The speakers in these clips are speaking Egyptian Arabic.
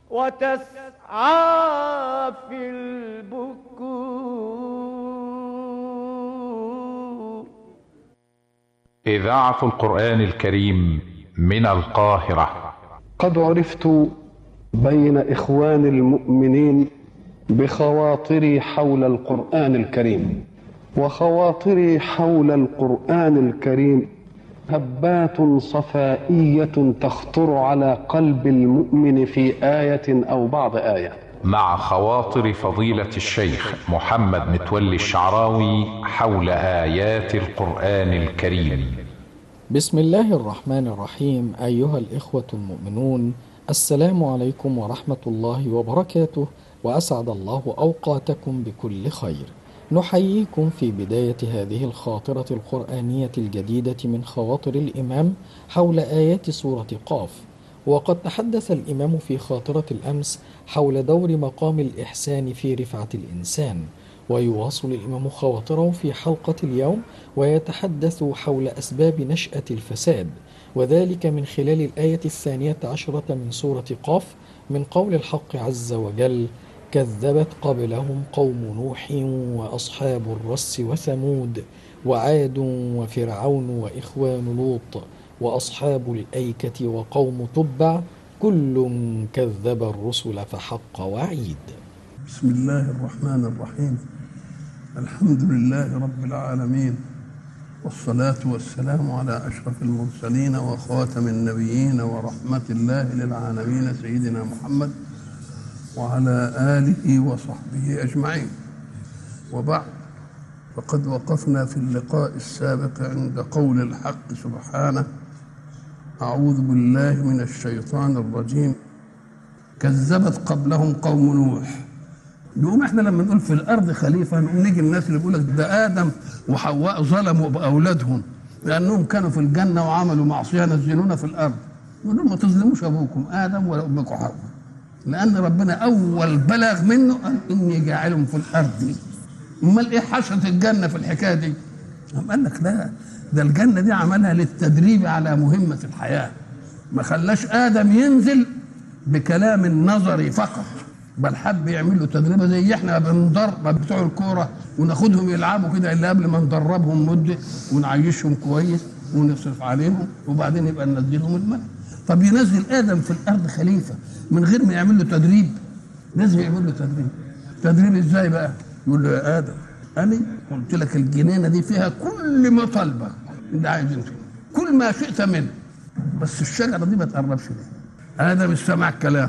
وتسعى في البكور إذاعة القرآن الكريم من القاهرة قد عرفت بين إخوان المؤمنين بخواطري حول القرآن الكريم وخواطري حول القرآن الكريم هبات صفائية تخطر على قلب المؤمن في آية أو بعض آية مع خواطر فضيلة الشيخ محمد متولي الشعراوي حول آيات القرآن الكريم بسم الله الرحمن الرحيم أيها الإخوة المؤمنون السلام عليكم ورحمة الله وبركاته وأسعد الله أوقاتكم بكل خير نحييكم في بداية هذه الخاطرة القرآنية الجديدة من خواطر الإمام حول آيات سورة قاف وقد تحدث الإمام في خاطرة الأمس حول دور مقام الإحسان في رفعة الإنسان ويواصل الإمام خواطره في حلقة اليوم ويتحدث حول أسباب نشأة الفساد وذلك من خلال الآية الثانية عشرة من سورة قاف من قول الحق عز وجل كذبت قبلهم قوم نوح وأصحاب الرس وثمود وعاد وفرعون وإخوان لوط وأصحاب الأيكة وقوم تبع كل كذب الرسل فحق وعيد بسم الله الرحمن الرحيم الحمد لله رب العالمين والصلاة والسلام على أشرف المرسلين وخاتم النبيين ورحمة الله للعالمين سيدنا محمد وعلى آله وصحبه أجمعين وبعد فقد وقفنا في اللقاء السابق عند قول الحق سبحانه أعوذ بالله من الشيطان الرجيم كذبت قبلهم قوم نوح يقوم احنا لما نقول في الارض خليفه نقوم نيجي الناس اللي بيقول لك ده ادم وحواء ظلموا باولادهم لانهم كانوا في الجنه وعملوا معصيه نزلونا في الارض يقول لهم ما تظلموش ابوكم ادم ولا امكم حواء لان ربنا اول بلغ منه قال اني جاعلهم في الارض امال ايه حشره الجنه في الحكايه دي؟ قال لك لا ده الجنه دي عملها للتدريب على مهمه الحياه ما خلاش ادم ينزل بكلام نظري فقط بل حب يعمل له تدريبه زي احنا بندرب بتوع الكوره وناخدهم يلعبوا كده الا قبل ما ندربهم مده ونعيشهم كويس ونصرف عليهم وبعدين يبقى ننزلهم الملك طب ينزل ادم في الارض خليفه من غير ما يعمل له تدريب لازم يعمل له تدريب تدريب ازاي بقى يقول له يا ادم انا قلت لك الجنينه دي فيها كل ما طالبه اللي عايز انت كل ما شئت منه بس الشجره دي ما تقربش ليه ادم استمع الكلام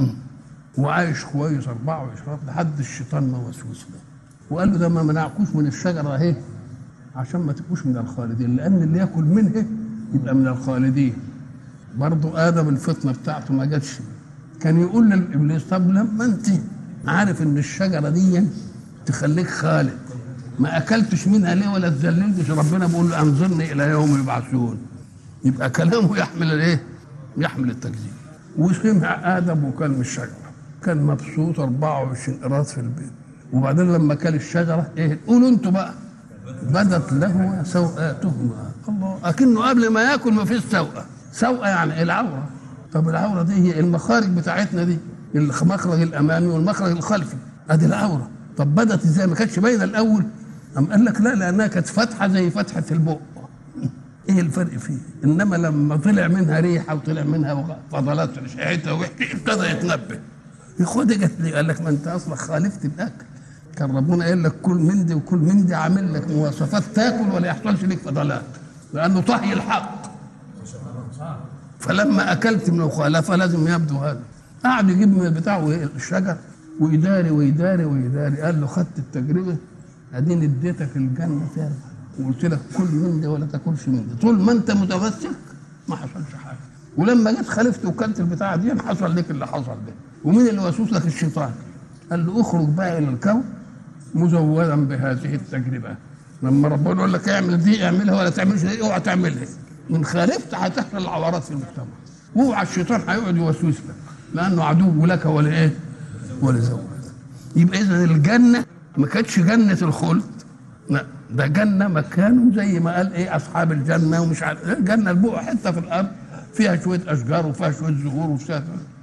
وعايش كويس 24 لحد الشيطان ما وسوس له وقال له ده ما منعكوش من الشجره اهي عشان ما تبقوش من الخالدين لان اللي ياكل منها يبقى من الخالدين برضه ادم الفطنه بتاعته ما جاتش كان يقول للابليس طب لما انت عارف ان الشجره دي تخليك خالد ما اكلتش منها ليه ولا تذللتش ربنا بيقول له انظرني الى يوم يبعثون يبقى كلامه يحمل الايه؟ يحمل التكذيب وسمع ادم وكل من الشجره كان مبسوط 24 قراط في البيت وبعدين لما كل الشجره ايه قولوا انتوا بقى بدت له سوءاتهما الله اكنه قبل ما ياكل ما فيش سوءه سوءه يعني العوره طب العوره دي هي المخارج بتاعتنا دي المخرج الامامي والمخرج الخلفي ادي العوره طب بدت ازاي ما كانتش باينه الاول أم قال لك لا لانها كانت فاتحه زي فتحه البق ايه الفرق فيه انما لما طلع منها ريحه وطلع منها فضلات ريحتها ابتدى يتنبه ياخد جت لي قال لك ما انت اصلا خالفت الاكل كان ربنا قال لك كل من دي وكل من دي عامل لك مواصفات تاكل ولا يحصلش لك فضلات لانه طهي الحق فلما اكلت من المخالفه لازم يبدو هذا قعد يجيب من بتاعه الشجر ويداري ويداري ويداري قال له خدت التجربه اديني اديتك الجنه فيها وقلت لك كل من دي ولا تاكلش من دي طول ما انت متمسك ما حصلش حاجه ولما جيت خالفت وكلت البتاعه دي حصل لك اللي حصل ده ومين اللي وسوس لك الشيطان قال له اخرج بقى الى الكون مزودا بهذه التجربه لما ربنا يقول لك اعمل دي اعملها ولا تعملش دي اوعى تعملها من خالفت هتحصل العورات في المجتمع اوعى الشيطان هيقعد يوسوس لك لانه عدو لك ولا ايه ولا زوج يبقى اذا الجنه ما كانتش جنه الخلد لا ده جنه مكان زي ما قال ايه اصحاب الجنه ومش عارف الجنه البقعه حته في الارض فيها شويه اشجار وفيها شويه زهور وفيها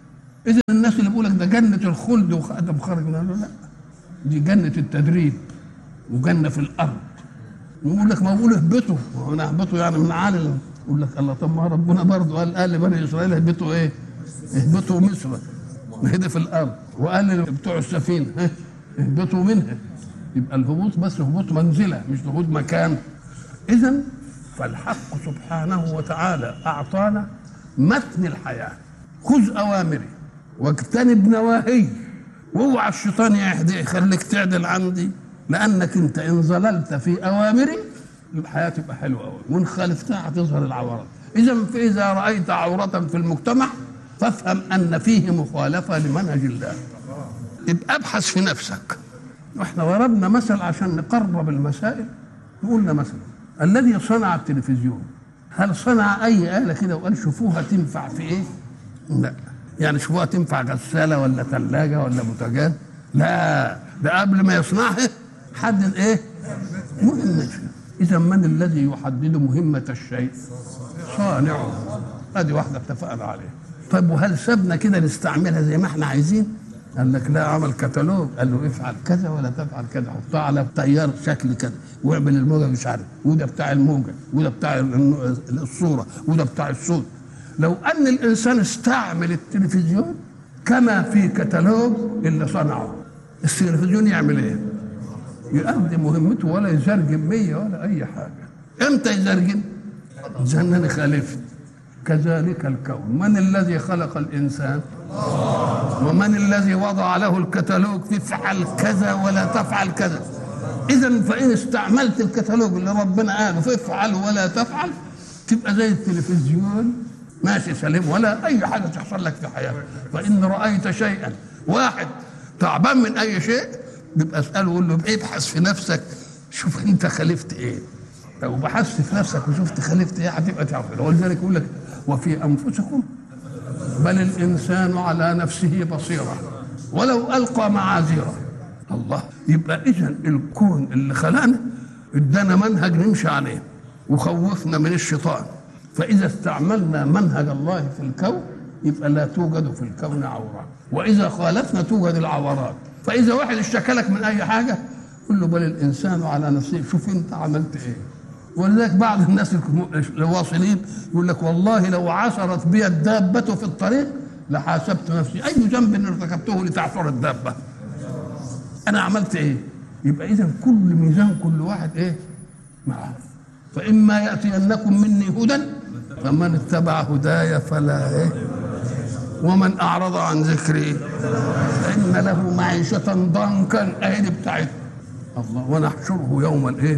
اذا الناس اللي بيقول لك ده جنه الخلد وادم خرج منها لا دي جنه التدريب وجنه في الارض يقول لك ما بقول اهبطوا وانا اهبطوا يعني من عالم يقول لك الله طب ما ربنا برضه قال قال لبني اسرائيل اهبطوا ايه؟ اهبطوا مصر ما هي دي في الارض وقال بتوع السفينه ها، اهبطوا منها يبقى الهبوط بس هبوط منزله مش هبوط مكان اذا فالحق سبحانه وتعالى اعطانا متن الحياه خذ اوامري واجتنب نواهي واوعى الشيطان يهدي يخليك تعدل عندي لانك انت ان ظللت في اوامري الحياه تبقى حلوه قوي وان خالفتها هتظهر العورات اذا فاذا رايت عوره في المجتمع فافهم ان فيه مخالفه لمنهج الله يبقى ابحث في نفسك واحنا ضربنا مثل عشان نقرب المسائل قلنا مثلا الذي صنع التلفزيون هل صنع اي آلة كده وقال شوفوها تنفع في ايه؟ لا يعني شوفوها تنفع غسالة ولا ثلاجة ولا بوتاجاز لا ده قبل ما يصنعها حدد ايه؟ مهمة إذا من الذي يحدد مهمة الشيء؟ صانعه هذه واحدة اتفقنا عليها طيب وهل سابنا كده نستعملها زي ما احنا عايزين؟ قال لك لا عمل كتالوج قال له افعل كذا ولا تفعل كذا حطها على تيار شكل كذا واعمل الموجه مش عارف وده بتاع الموجه وده بتاع ال- الصوره وده بتاع الصوت لو ان الانسان استعمل التلفزيون كما في كتالوج اللي صنعه التلفزيون يعمل ايه؟ يؤدي مهمته ولا يزرجم مية ولا اي حاجه امتى يزرجم؟ اذا انا خالفت كذلك الكون من الذي خلق الانسان ومن الذي وضع له الكتالوج تفعل كذا ولا تفعل كذا اذا فان استعملت الكتالوج اللي ربنا قاله فافعل ولا تفعل تبقى زي التلفزيون ماشي سليم ولا اي حاجه تحصل لك في حياتك فان رايت شيئا واحد تعبان من اي شيء بيبقى اساله قول له ابحث في نفسك شوف انت خالفت ايه لو بحثت في نفسك وشفت خالفت ايه هتبقى تعرف ولذلك يقول لك وفي انفسكم بل الانسان على نفسه بصيره ولو القى معاذيره الله يبقى اذا الكون اللي خلقنا ادانا منهج نمشي عليه وخوفنا من الشيطان فاذا استعملنا منهج الله في الكون يبقى لا توجد في الكون عورات واذا خالفنا توجد العورات فاذا واحد اشتكى لك من اي حاجه قل له بل الانسان على نفسه شوف انت عملت ايه ولذلك بعض الناس الواصلين يقول لك والله لو عثرت بي الدابة في الطريق لحاسبت نفسي أي ذنب ارتكبته لتعثر الدابة أنا عملت إيه يبقى إذا كل ميزان كل واحد إيه معه فإما يأتينكم مني هدى فمن اتبع هداي فلا إيه ومن أعرض عن ذكري فإن له معيشة ضنكا أهي دي بتاعتنا الله ونحشره يوم الإيه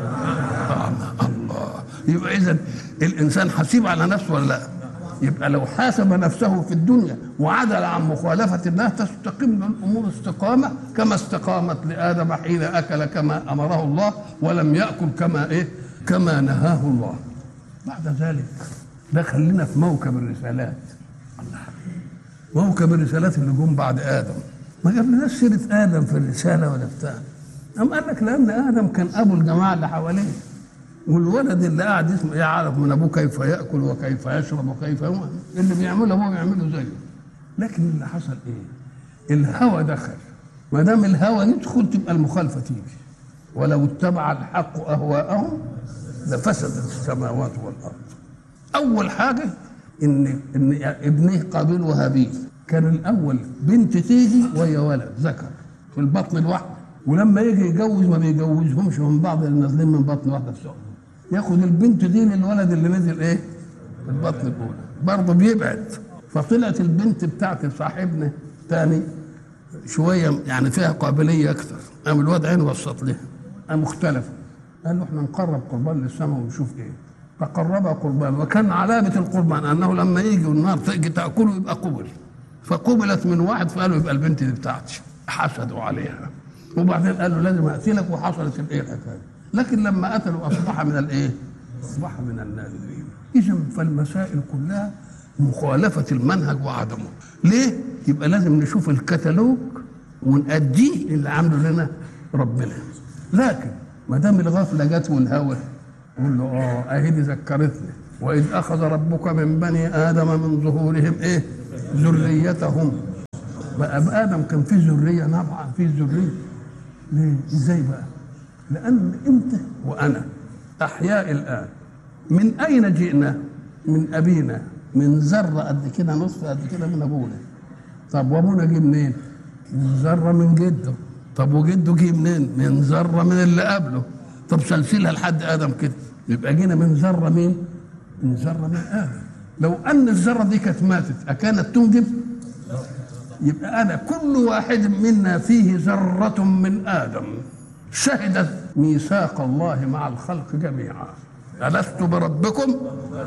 الله يبقى اذا الانسان حسيب على نفسه ولا لا يبقى لو حاسب نفسه في الدنيا وعدل عن مخالفة الله تستقيم له الأمور استقامة كما استقامت لآدم حين أكل كما أمره الله ولم يأكل كما إيه كما نهاه الله بعد ذلك ده خلينا في موكب الرسالات الله موكب الرسالات اللي جم بعد آدم ما جابلناش سيرة آدم في الرسالة ولا بتاع أم قال لك لأن آدم كان أبو الجماعة اللي حواليه والولد اللي قاعد يسمع يعرف من أبوه كيف يأكل وكيف يشرب وكيف يوم اللي بيعمله أبوه بيعمله زيه لكن اللي حصل إيه؟ الهوى دخل ما دام الهوى يدخل تبقى المخالفة تيجي ولو اتبع الحق أهواءهم لفسدت السماوات والأرض أول حاجة إن إن ابنه قابيل وهابيل كان الأول بنت تيجي وهي ولد ذكر في البطن الواحد ولما يجي يجوز ما بيجوزهمش من بعض اللي نازلين من بطن واحده في سؤال ياخد البنت دي للولد اللي نزل ايه؟ في البطن الاولى برضه بيبعد فطلعت البنت بتاعت صاحبنا تاني شويه يعني فيها قابليه اكثر قام الواد عينه وسط لها قام اختلفوا قال له احنا نقرب قربان للسماء ونشوف ايه فقربها قربان وكان علامه القربان انه لما يجي النار تيجي تاكله يبقى قبل فقبلت من واحد فقالوا يبقى البنت دي بتاعتي حسدوا عليها وبعدين قال له لازم اقتلك وحصلت الايه الحكايه لكن لما قتلوا اصبح من الايه؟ اصبح من النادرين اذا فالمسائل كلها مخالفه المنهج وعدمه ليه؟ يبقى لازم نشوف الكتالوج ونأديه اللي عامله لنا ربنا لكن ما دام الغفله جت والهوى قول له اه اهي دي ذكرتني واذ اخذ ربك من بني ادم من ظهورهم ايه؟ ذريتهم بقى بآدم كان فيه ذرية نبعة فيه ذرية ليه؟ ازاي بقى؟ لأن أنت وأنا أحياء الآن من أين جئنا؟ من أبينا من ذرة قد كده نصف قد كده من أبونا طب وأبونا جه منين؟ من ذرة من جده طب وجده جه منين؟ من ذرة من اللي قبله طب سلسلها لحد آدم كده يبقى جينا من ذرة مين؟ من ذرة من آدم لو أن الذرة دي كانت ماتت أكانت تنجب؟ يبقى أنا كل واحد منا فيه ذرة من آدم شهدت ميثاق الله مع الخلق جميعا ألست بربكم؟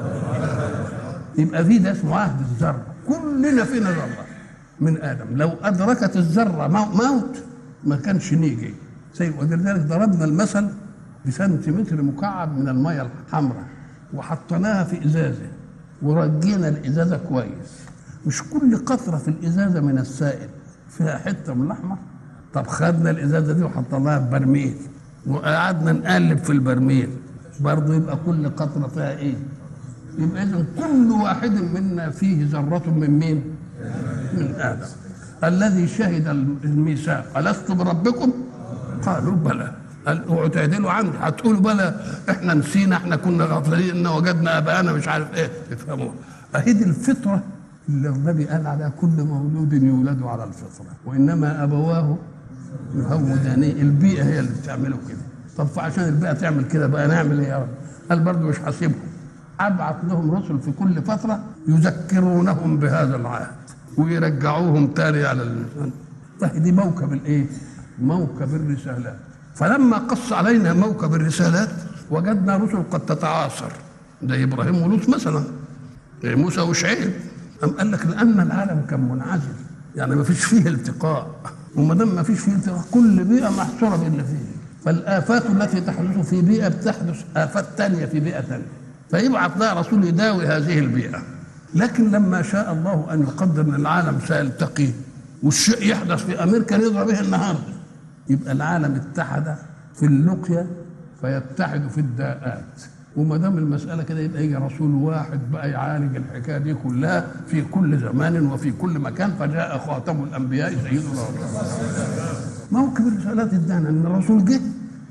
يبقى في ده اسمه عهد الذرة كلنا فينا ذرة من آدم لو أدركت الذرة مو- موت ما كانش نيجي زي ولذلك ضربنا المثل بسنتيمتر مكعب من المية الحمراء وحطيناها في إزازة ورجينا الإزازة كويس مش كل قطرة في الإزازة من السائل فيها حتة من الأحمر طب خدنا الإزازة دي وحطيناها في برميل وقعدنا نقلب في البرميل برضه يبقى كل قطرة فيها إيه؟ يبقى إذا كل واحد منا فيه ذرة من مين؟ من آدم الذي شهد الميثاق ألست بربكم؟ قالوا بلى قال اوعوا تعدلوا عندي هتقولوا بلى احنا نسينا احنا كنا غافلين ان وجدنا اباءنا مش عارف ايه تفهموا اهي دي الفطره اللي النبي قال عليها كل مولود يولد على الفطره وانما ابواه يهودانيه البيئه هي اللي بتعمله كده طب فعشان البيئه تعمل كده بقى نعمل ايه يا رب؟ قال برضه مش هسيبهم ابعث لهم رسل في كل فتره يذكرونهم بهذا العهد ويرجعوهم تاني على ال- طيب دي موكب الايه؟ موكب الرسالات فلما قص علينا موكب الرسالات وجدنا رسل قد تتعاصر زي ابراهيم ولوط مثلا زي موسى وشعيب أم قال لك لان العالم كان منعزل يعني ما فيش فيه التقاء وما دام ما فيش فيه التقاء كل بيئه محصوره باللي فيه فالافات التي تحدث في بيئه بتحدث افات ثانيه في بيئه ثانيه فيبعث لها رسول يداوي هذه البيئه لكن لما شاء الله ان يقدر ان العالم سيلتقي والشيء يحدث في امريكا نضرب به النهارده يبقى العالم اتحد في اللقيا فيتحد في الداءات وما دام المساله كده يبقى يجي رسول واحد بقى يعالج الحكايه دي كلها في كل زمان وفي كل مكان فجاء خاتم الانبياء سيدنا رسول الله موكب الرسالات ادانا ان الرسول جه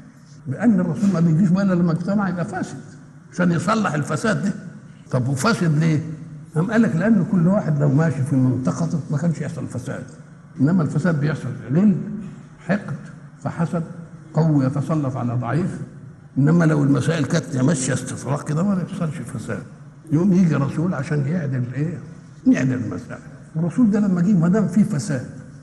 بان الرسول ما بيجيش بقى إلا لما اجتمع يبقى فاسد عشان يصلح الفساد ده طب وفاسد ليه؟ قام قال لك لان كل واحد لو ماشي في منطقته ما كانش يحصل فساد انما الفساد بيحصل غل حقد فحسد قوي يتسلط على ضعيف انما لو المسائل كانت ماشيه استفراغ كده ما يحصلش فساد يوم يجي رسول عشان يعدل ايه؟ يعدل المسائل الرسول ده لما جه ما دام في فساد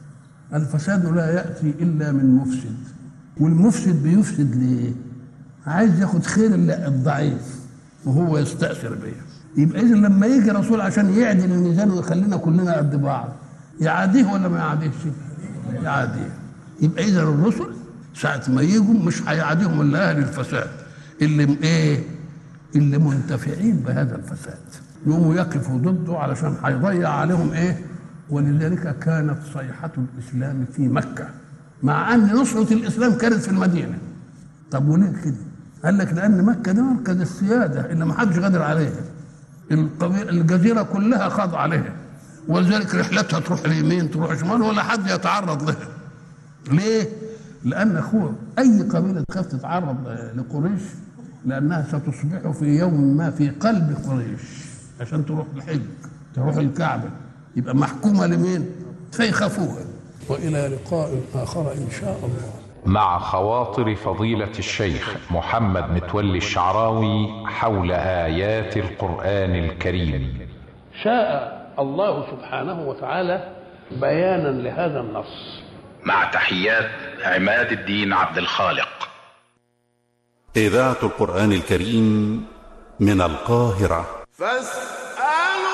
الفساد لا ياتي الا من مفسد والمفسد بيفسد ليه؟ عايز ياخد خير اللي- الضعيف وهو يستأثر بيه يبقى اذا لما يجي رسول عشان يعدل الميزان ويخلينا كلنا قد بعض يعاديه ولا ما يعاديهش؟ يعاديه يبقى اذا الرسل ساعة ما يجوا مش هيعاديهم الا اهل الفساد اللي م- ايه؟ اللي منتفعين بهذا الفساد يقوموا يقفوا ضده علشان هيضيع عليهم ايه؟ ولذلك كانت صيحة الإسلام في مكة مع أن نصرة الإسلام كانت في المدينة طب وليه كده؟ قال لك لأن مكة ده مركز السيادة اللي ما حدش قادر عليها القبيلة الجزيرة كلها خاضعة عليها ولذلك رحلتها تروح اليمين تروح شمال ولا حد يتعرض لها ليه؟ لأن أخوه أي قبيلة تخاف تتعرض لقريش لأنها ستصبح في يوم ما في قلب قريش عشان تروح الحج تروح الكعبة يبقى محكومة لمين؟ فيخافوها وإلى لقاء آخر إن شاء الله مع خواطر فضيلة الشيخ محمد متولي الشعراوي حول آيات القرآن الكريم شاء الله سبحانه وتعالى بيانا لهذا النص مع تحيات عماد الدين عبد الخالق إذاعة القرآن الكريم من القاهرة فاستمعوا